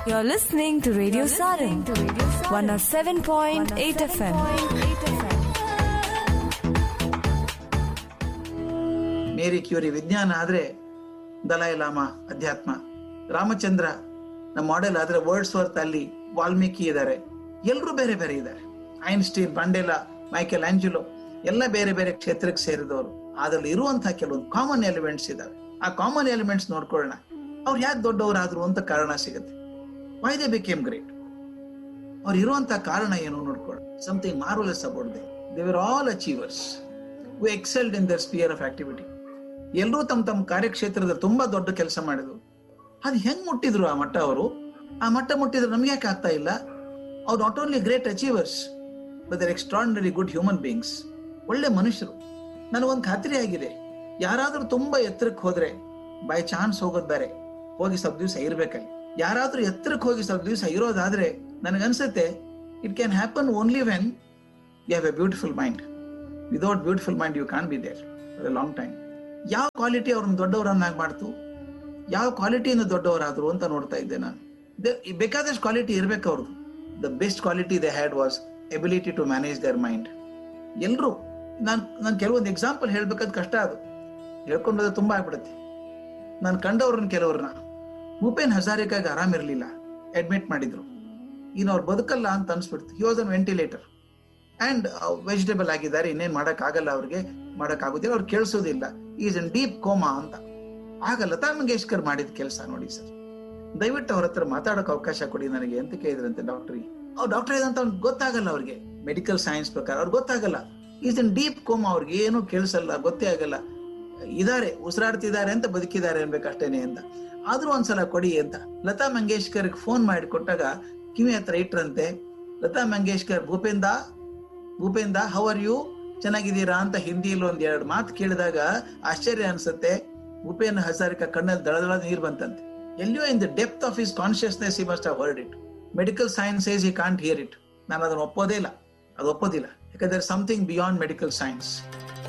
You're listening to Radio Sarin, 107.8 FM. Marie Curie ವಿಜ್ಞಾನ ಆದ್ರೆ Dalai llama ಅಧ್ಯಾತ್ಮ ರಾಮಚಂದ್ರ ನಮ್ಮ ಮಾಡೆಲ್ ಆದ್ರೆ ವರ್ಡ್ಸ್ ವರ್ತ್ ಅಲ್ಲಿ ವಾಲ್ಮೀಕಿ ಇದ್ದಾರೆ ಎಲ್ಲರೂ ಬೇರೆ ಬೇರೆ ಇದ್ದಾರೆ ಐನ್ಸ್ಟೀನ್ ಬಂಡೆಲಾ ಮೈಕೆಲ್ ಆಂಜಲೋ ಎಲ್ಲ ಬೇರೆ ಬೇರೆ ಕ್ಷೇತ್ರಕ್ಕೆ ಸೇರಿದವರು ಅದ್ರಲ್ಲಿ ಇರುವಂತಹ ಕೆಲವೊಂದು ಕಾಮನ್ ಎಲಿಮೆಂಟ್ಸ್ ಇದಾವೆ ಆ ಕಾಮನ್ ಎಲಿಮೆಂಟ್ಸ್ ನೋಡ್ಕೊಳ್ಳೋಣ ಅವ್ರು ಯಾಕೆ ದೊಡ್ಡವರಾದ್ರು ಅಂತ ಕಾರಣ ಸಿಗುತ್ತೆ ವೈ ದೇ ಬಿಕೇಮ್ ಗ್ರೇಟ್ ಅವ್ರು ಇರುವಂತ ಕಾರಣ ಏನು ನೋಡ್ಕೊಳ್ಳಿ something marvellous about they they were all achievers who excelled in their sphere of activity ಎಲ್ಲರೂ ತಮ್ಮ ತಮ್ಮ ಕಾರ್ಯಕ್ಷೇತ್ರದ ತುಂಬಾ ದೊಡ್ಡ ಕೆಲಸ ಮಾಡಿದ್ರು ಅದು ಹೆಂಗ್ ಮುಟ್ಟಿದ್ರು ಆ ಮಟ್ಟ ಅವರು ಆ ಮಟ್ಟ ಮುಟ್ಟಿದ್ರೆ ನಮ್ಗೆ ಯಾಕೆ ಆಗ್ತಾ ಇಲ್ಲ ಅವ್ರು not only great achievers but their extraordinary good human beings ಒಳ್ಳೆ ಮನುಷ್ಯರು ನನಗೊಂದು ಖಾತ್ರಿ ಆಗಿದೆ ಯಾರಾದ್ರೂ ತುಂಬಾ ಎತ್ತರಕ್ಕೆ ಹೋದ್ರೆ ಬೈ ಚಾನ್ಸ್ ಹೋಗೋದ್ ಬೇರೆ ಹೋಗಿ ಸ್ವಲ್ಪ ದಿವಸ ಇರ್ಬೇಕಲ್ಲಿ ಯಾರಾದ್ರೂ ಎತ್ತರಕ್ಕೆ ಹೋಗಿ ಸ್ವಲ್ಪ ದಿವಸ ಇರೋದಾದ್ರೆ ನನಗನ್ಸುತ್ತೆ it can happen only when you have a beautiful mind without beautiful mind you can be there for a long time ಯಾವ ಕ್ವಾಲಿಟಿ ಅವ್ರನ್ನ ದೊಡ್ಡವರನ್ನಾಗಿ ಮಾಡ್ತು ಯಾವ ಕ್ವಾಲಿಟಿಯಿಂದ ದೊಡ್ಡವರಾದ್ರು ಅಂತ ನೋಡ್ತಾ ಇದ್ದೆ ನಾನು ದೆ- ಬೇಕಾದಷ್ಟು ಕ್ವಾಲಿಟಿ ಇರ್ಬೇಕು ಅವ್ರದ್ದು the best quality they had was ability to manage their mind ಎಲ್ಲರೂ ನಾನು ನಾನು ಕೆಲವೊಂದು ಎಕ್ಸಾಂಪಲ್ ಹೇಳ್ಬೇಕಾದ್ ಕಷ್ಟ ಅದು ಹೇಳ್ಕೊಂಡ್ರೆ ತುಂಬಾ ಆಗ್ಬಿಡುತ್ತೆ ನಾನು ಕಂಡವ್ರನ್ನ ಕೆಲವ್ರನ್ನ ಭೂಪೇನ್ ಹಜಾರಿಕಾಗ ಆರಾಮಿರ್ಲಿಲ್ಲ ಅಡ್ಮಿಟ್ ಮಾಡಿದ್ರು ಇನ್ನು ಅವ್ರು ಬದುಕಲ್ಲ ಅಂತ ಅನ್ಸ್ಬಿಡ್ತು he was on ventilator and vegetable ಆಗಿದ್ದಾರೆ ಇನ್ನೇನ್ ಮಾಡಕ್ ಆಗಲ್ಲ ಅವ್ರಿಗೆ ಮಾಡಕ್ ಆಗುದಿಲ್ಲ ಅವ್ರು ಕೇಳಿಸೋದಿಲ್ಲ ಈಸ್ ಅನ್ ಡೀಪ್ ಕೋಮಾ ಅಂತ ಆಗ ಲತಾ ಮಂಗೇಶ್ಕರ್ ಮಾಡಿದ ಕೆಲಸ ನೋಡಿ ಸರ್ ದಯವಿಟ್ಟು ಅವ್ರ ಹತ್ರ ಮಾತಾಡಕ್ ಅವಕಾಶ ಕೊಡಿ ನನಗೆ ಅಂತ ಕೇಳಿದ್ರಂತೆ ಡಾಕ್ಟರ್ ಅವ್ರು ಡಾಕ್ಟರ್ ಇದಂತ ಅವ್ನಿಗೆ ಗೊತ್ತಾಗಲ್ಲ ಅವ್ರಿಗೆ ಮೆಡಿಕಲ್ ಸೈನ್ಸ್ ಪ್ರಕಾರ ಅವ್ರಿಗೆ ಗೊತ್ತಾಗಲ್ಲ ಈಸ್ ಅನ್ ಡೀಪ್ ಕೋಮಾ ಅವ್ರಿಗೆ ಏನು ಕೇಳಿಸಲ್ಲ ಗೊತ್ತೇ ಆಗಲ್ಲ ಇದಾರೆ ಉಸಿರಾಡ್ತಿದ್ದಾರೆ ಅಂತ ಬದುಕಿದ್ದಾರೆ ಅನ್ಬೇಕಷ್ಟೇನೆ ಅಂತ ಆದ್ರೂ ಒಂದ್ಸಲ ಕೊಡಿ ಅಂತ ಲತಾ ಮಂಗೇಶ್ಕರ್ ಫೋನ್ ಮಾಡಿ ಕೊಟ್ಟಾಗ ಕಿವಿ ಹತ್ರ ಇಟ್ರಂತೆ Lata Mangeshkar Bhupendra Bhupendra how are you ಚೆನ್ನಾಗಿದ್ದೀರಾ ಅಂತ ಹಿಂದಿಯಲ್ಲಿ ಒಂದ್ ಎರಡು ಮಾತು ಕೇಳಿದಾಗ ಆಶ್ಚರ್ಯ ಅನ್ಸುತ್ತೆ ಭೂಪೇನ್ ಹಜಾರಿಕಾ ಕಣ್ಣಲ್ಲಿ ದಳದಳ ನೀರ್ ಬಂತಂತೆ ಎಲ್ಲಿಯೋ in the depth of his consciousness he must heard it medical science as he can't here it ನಾನು ಅದನ್ನ ಒಪ್ಪೋದೇ ಇಲ್ಲ ಅದು ಒಪ್ಪೋದಿಲ್ಲ ಯಾಕಂದ್ರೆ ಸಮಥಿಂಗ್ ಬಿಯಾಂಡ್ ಮೆಡಿಕಲ್ ಸೈನ್ಸ್